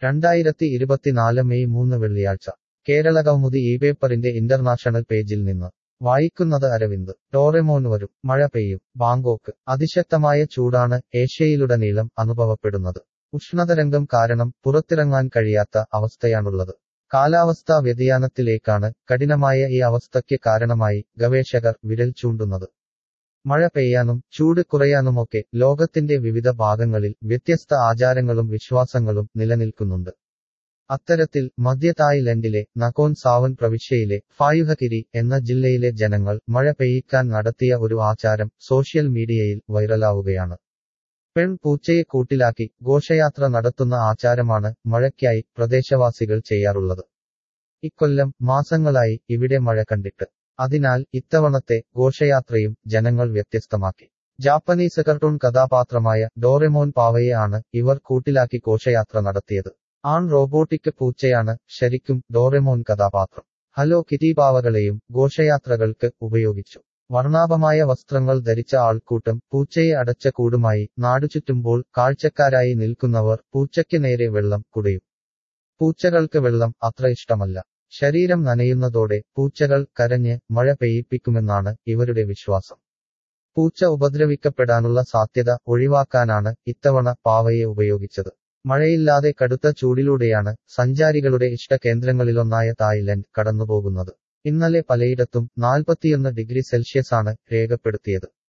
രണ്ടായിരത്തി ഇരുപത്തിനാല് മെയ് മൂന്ന് വെള്ളിയാഴ്ച കേരള കൗമുദി ഈ പേപ്പറിന്റെ ഇന്റർനാഷണൽ പേജിൽ നിന്ന് വായിക്കുന്നത് അരവിന്ദ് ഡോറെമോൻ വരും മഴ പെയ്യും ബാങ്കോക്ക് അതിശക്തമായ ചൂടാണ് ഏഷ്യയിലുടനീളം അനുഭവപ്പെടുന്നത് ഉഷ്ണതരംഗം കാരണം പുറത്തിറങ്ങാൻ കഴിയാത്ത അവസ്ഥയാണുള്ളത് കാലാവസ്ഥാ വ്യതിയാനത്തിലേക്കാണ് കഠിനമായ ഈ അവസ്ഥയ്ക്ക് കാരണമായി ഗവേഷകർ വിരൽ ചൂണ്ടുന്നത് മഴ പെയ്യാനും ചൂട് കുറയാനുമൊക്കെ ലോകത്തിന്റെ വിവിധ ഭാഗങ്ങളിൽ വ്യത്യസ്ത ആചാരങ്ങളും വിശ്വാസങ്ങളും നിലനിൽക്കുന്നുണ്ട് അത്തരത്തിൽ മധ്യ തായ്ലൻഡിലെ നക്കോൻ സാവൻ പ്രവിശ്യയിലെ ഫായുഹകിരി എന്ന ജില്ലയിലെ ജനങ്ങൾ മഴ പെയ്യിക്കാൻ നടത്തിയ ഒരു ആചാരം സോഷ്യൽ മീഡിയയിൽ വൈറലാവുകയാണ് പെൺ പൂച്ചയെ കൂട്ടിലാക്കി ഘോഷയാത്ര നടത്തുന്ന ആചാരമാണ് മഴയ്ക്കായി പ്രദേശവാസികൾ ചെയ്യാറുള്ളത് ഇക്കൊല്ലം മാസങ്ങളായി ഇവിടെ മഴ കണ്ടിട്ട് അതിനാൽ ഇത്തവണത്തെ ഘോഷയാത്രയും ജനങ്ങൾ വ്യത്യസ്തമാക്കി ജാപ്പനീസ് കാർട്ടൂൺ കഥാപാത്രമായ ഡോറെമോൻ പാവയെ ആണ് ഇവർ കൂട്ടിലാക്കി ഘോഷയാത്ര നടത്തിയത് ആൺ റോബോട്ടിക് പൂച്ചയാണ് ശരിക്കും ഡോറെമോൻ കഥാപാത്രം ഹലോ കിറ്റി പാവകളെയും ഘോഷയാത്രകൾക്ക് ഉപയോഗിച്ചു വർണ്ണാഭമായ വസ്ത്രങ്ങൾ ധരിച്ച ആൾക്കൂട്ടം പൂച്ചയെ അടച്ച കൂടുമായി നാടുചുറ്റുമ്പോൾ കാഴ്ചക്കാരായി നിൽക്കുന്നവർ പൂച്ചയ്ക്ക് നേരെ വെള്ളം കുടയും പൂച്ചകൾക്ക് വെള്ളം അത്ര ഇഷ്ടമല്ല ശരീരം നനയുന്നതോടെ പൂച്ചകൾ കരഞ്ഞ് മഴ പെയ്യിപ്പിക്കുമെന്നാണ് ഇവരുടെ വിശ്വാസം പൂച്ച ഉപദ്രവിക്കപ്പെടാനുള്ള സാധ്യത ഒഴിവാക്കാനാണ് ഇത്തവണ പാവയെ ഉപയോഗിച്ചത് മഴയില്ലാതെ കടുത്ത ചൂടിലൂടെയാണ് സഞ്ചാരികളുടെ ഇഷ്ട കേന്ദ്രങ്ങളിലൊന്നായ തായ്ലൻഡ് കടന്നുപോകുന്നത് ഇന്നലെ പലയിടത്തും നാൽപ്പത്തിയൊന്ന് ഡിഗ്രി സെൽഷ്യസാണ് രേഖപ്പെടുത്തിയത്